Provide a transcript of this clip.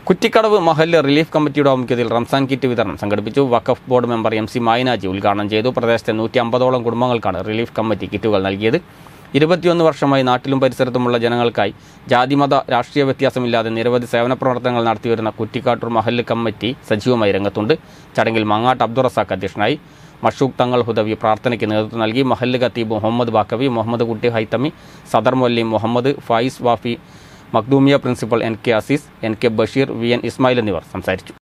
കുറ്റിക്കടവ് മഹല്ല് റിലീഫ് കമ്മിറ്റിയുടെ ആഭിമുഖ്യത്തിൽ റംസാൻ കിറ്റ് വിതരണം സംഘടിപ്പിച്ചു Waqf board member M C Mayanaji ഉദ്ഘാടനം ചെയ്തു പ്രദേശത്തെ നൂറ്റി അമ്പതോളം കുടുംബങ്ങൾക്കാണ് റിലീഫ് കമ്മിറ്റി കിറ്റുകൾ നൽകിയത് ഇരുപത്തിയൊന്ന് വർഷമായി നാട്ടിലും പരിസരത്തുമുള്ള ജനങ്ങൾക്കായി ജാതിമത രാഷ്ട്രീയ വ്യത്യാസമില്ലാതെ നിരവധി സേവന പ്രവർത്തനങ്ങൾ നടത്തിവരുന്ന കുറ്റിക്കാട്ടൂർ മഹല്ല് കമ്മിറ്റി സജീവമായി രംഗത്തുണ്ട് ചടങ്ങിൽ മങ്ങാട്ട് അബ്ദുറസാഖ് അധ്യക്ഷനായി മഷൂഖ് തങ്ങൾ ഹുദവി പ്രാർത്ഥനയ്ക്ക് നേതൃത്വം നൽകി മഹല്ല് ഖത്തീബ് മുഹമ്മദ് ബാക്കവി മുഹമ്മദ് കുട്ടി ഹൈത്തമി സദർ മൊല്ലീം Muhammad Faiz Wafi Makhdoomiya principal N K Azeez N K Basheer V N Ismail എന്നിവർ സംസാരിച്ചു